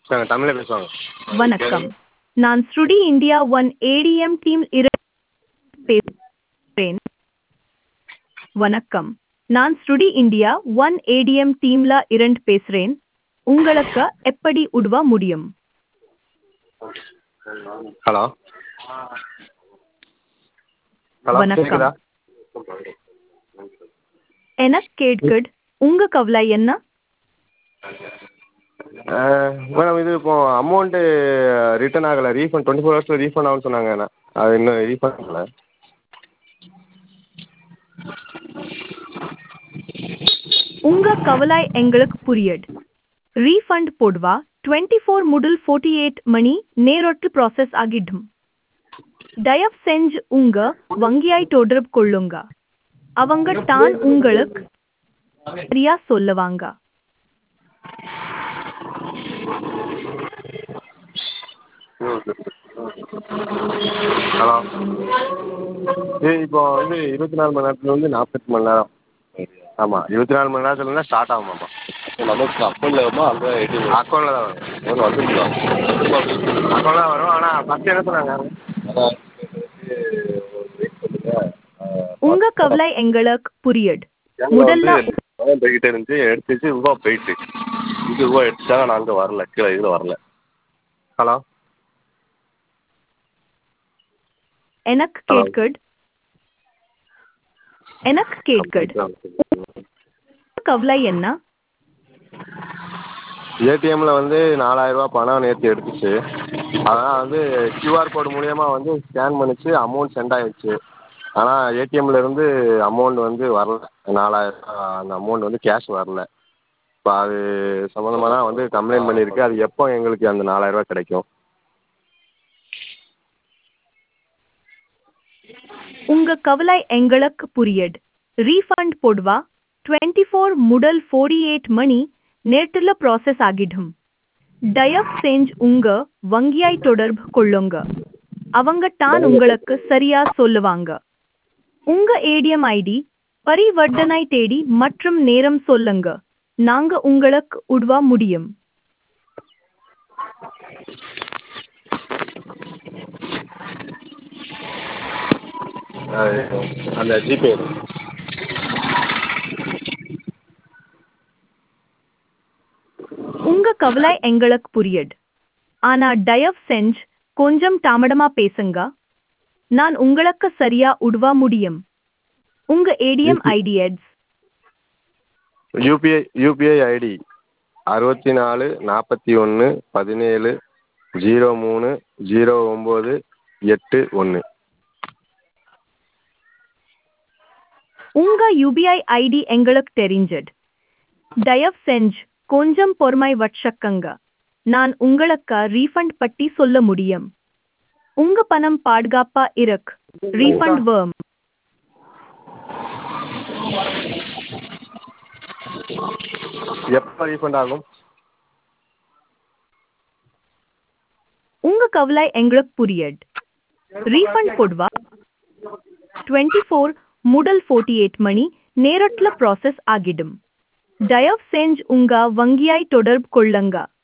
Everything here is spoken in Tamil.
சார் தமிழில் பேசுவாங்க வணக்கம் நான் ஸ்ருடி இந்தியா ஒன் ஏடிஎம் டீம் இரண்டு பேசுகிறேன் வணக்கம் நான் ஸ்ருடி இந்தியா ஒன் ஏடிஎம் டீம்ல இரண்டு பேசுகிறேன் உங்களுக்கு எப்படி உதவ முடியும் ஹலோ ஹலோ வணக்கம். கேட்குதா எனக்கு கேட்குது உங்க கவலை என்ன மேடம் இது இப்போ அமௌண்ட்டு ரிட்டர்ன் ஆகலை ரீஃபண்ட் டுவெண்ட்டி ஃபோர் ஹவர்ஸில் ரீஃபண்ட் ஆகும்னு சொன்னாங்க ஆனால் அது இன்னும் ரீஃபண்ட் ஆகலை உங்க கவலை எங்களுக்கு புரியுது ரீஃபண்ட் போடுவா டுவெண்ட்டி ஃபோர் முதல் ஃபோர்ட்டி எயிட் மணி நேரத்தில் ப்ராசஸ் ஆகிடும் தயவு செஞ்சு உங்க வங்கியாய் தொடர்பு கொள்ளுங்க அவங்க தான் உங்களுக்கு சரியா சொல்லுவாங்க ஹலோ இது இப்போ இது இருபத்தி நாலு மணி நேரத்துல இருந்து நாற்பத்தி மணி நேரம் ஆமாம் இருபத்தி நாலு மணி நேரத்துல இருந்தால் ஸ்டார்ட் ஆகுமாம்மா நமக்கு அக்கௌண்ட்டில் வருமா அங்கே ஏடிஎம் அக்கௌண்ட்டில் தான் வரும் வந்துருக்கலாம் அக்கௌண்ட்டில் தான் வரும் ஆனால் ஃபஸ்ட்டு என்ன சொன்னாங்க அதான் வெயிட் பண்ணுங்க உங்க கவலை எங்களுக்கு புரியுது முதல்ல பணம் போய்கிட்டே இருந்துச்சு எடுத்துச்சு ரூபா போயிட்டு இது ரூபா எடுத்துட்டாங்க நான் அங்கே வரல கீழே இதில் வரல ஹலோ எனக்கு கேட்குது எனக்கு கேட்குது கவலை என்ன ஏடிஎம்மில் வந்து நாலாயிரரூபா பணம் நேற்று எடுத்துச்சு அதனால் வந்து கியூஆர் கோடு மூலியமாக வந்து ஸ்கேன் பண்ணிச்சு அமௌண்ட் சென்ட் ஆயிடுச்சு ஆனால் ஏடிஎம்மில் இருந்து அமௌண்ட் வந்து வரல நாலாயிரம் அந்த அமௌண்ட் வந்து கேஷ் வரல இப்போ அது சம்மந்தமாக தான் வந்து கம்ப்ளைண்ட் பண்ணியிருக்கு அது எப்போ எங்களுக்கு அந்த நாலாயிரரூவா கிடைக்கும் உங்க கவலை எங்களுக்கு புரியுது ரீஃபண்ட் போடுவா டுவெண்ட்டி ஃபோர் முதல் ஃபோர்ட்டி எயிட் மணி நேரத்தில் ப்ராசஸ் ஆகிடும் தயவு செஞ்சு உங்க வங்கியாய் தொடர்பு கொள்ளுங்க அவங்க தான் உங்களுக்கு சரியா சொல்லுவாங்க உங்க ஏடிஎம் ஐடி பரிவர்த்தனை தேதி மற்றும் நேரம் சொல்லுங்க நாங்க உங்களுக்கு உதவ முடியும் அது அந்த ஜிபே உங்க கவலை எங்களுக்கு புரியுது ஆனா தயவு செஞ்சு கொஞ்சம் தாமதமா பேசுங்க நான் உங்களுக்கு சரியா உதவ முடியும் உங்க ஏடிஎம் ஐடி எட்ஸ் யூபிஐ யூபிஐ ஐடி அறுபத்தி நாலு நாற்பத்தி ஒன்று பதினேழு ஜீரோ மூணு ஜீரோ ஒம்பது எட்டு ஒன்று உங்க யூபிஐ ஐடி எங்களுக்கு தெரிஞ்சது தயவு செஞ்சு கொஞ்சம் பொறுமை வச்சுக்கங்க நான் உங்களுக்கு ரீஃபண்ட் பற்றி சொல்ல முடியும் உங்க பணம் பாதுகாப்பா இருக்கு ரீஃபண்ட் வேம் எப்போ ரீஃபண்ட் ஆகும் உங்க கவலை எங்களுக்கு புரியுது ரீஃபண்ட் போடுவா டுவெண்ட்டி ஃபோர் முதல் ஃபோர்ட்டி எயிட் மணி நேரத்தில் ப்ராசஸ் ஆகிடும் தயவு செஞ்சு உங்க வங்கியாய் தொடர்பு கொள்ளுங்க